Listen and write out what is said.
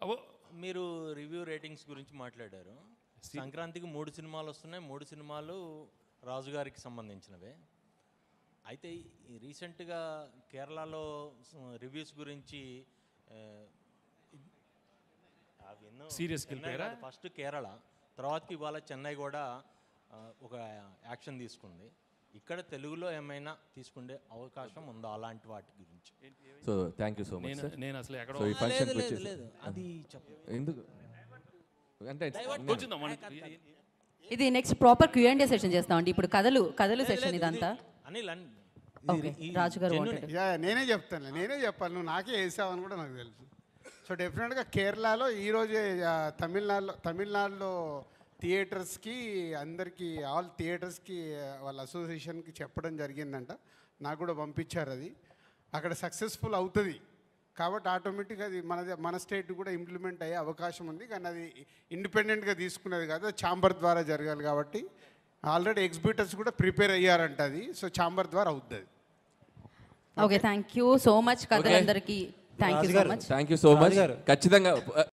అవో మీరు review ratings గురించి మాట్లాడారు సంక్రాంతికి మూడు సినిమాలు వస్తున్నాయి మూడు సినిమాలు రాజు గారికి సంబంధించినవే అయితే ఈ రీసెంట్గా కేరళలో రివ్యూస్ గురించి ఆ, అవి ఎన్నో- Serious కి చెన్నై వెళ్ళిపోయారా? కాదు, ఫస్ట్ కేరళ తర్వాతకి ఇవాళ చెన్నై కూడా ఆ, ఒక యాక్షన్ తీసుకుంది ఇక్కడ తెలుగులో ఏమైనా తీసుకునే అవకాశం ఉందా అలాంటి వాటి గురించి so thank you so much నేను సార్ నేను అసలు ఎక్కడో సో ఈ లేదు ఫంక్షన్కి లేదు వచ్చేసి లేదు అది చెప్ప ఎందుకు అంటే కూర్చుందాం మన- ఇది next proper Q and session చేస్తామండి ఇప్పుడు కథలు కథలు సెషన్ ఇదంతా అనిల్ అన్- ఓకే ఇది- ఈ రాజు గారు genuine- wanted. యా నేనే చెప్తాను నేనే చెప్పాలి నువ్వు నాకే వేసావని కూడా నాకు తెలుసు సో డెఫినెట్గా కేరళలో ఈరోజే ఆ, తమిళనాడులో తమిళనాడులో థియేటర్స్కి అందరికీ ఆల్ థియేటర్స్కి వాళ్ళ అసోసియేషన్కి చెప్పడం జరిగిందంట నాకు కూడా పంపించారు అది అక్కడ సక్సెస్ఫుల్ అవుతుంది కాబట్టి ఆటోమేటిక్గా అది మన మన స్టేట్ కూడా ఇంప్లిమెంట్ అయ్యే అవకాశం ఉంది కానీ అది ఇండిపెండెంట్గా తీసుకునేది కాదు ఛాంబర్ ద్వారా జరగాలి కాబట్టి ఆల్రెడీ ఎగ్జిబిటర్స్ కూడా ప్రిపేర్ అయ్యారంట అది సో ఛాంబర్ ద్వారా అవుతుంది okay thank you so much కథలందరికీ thank you so much thank you so much ఖచ్చితంగా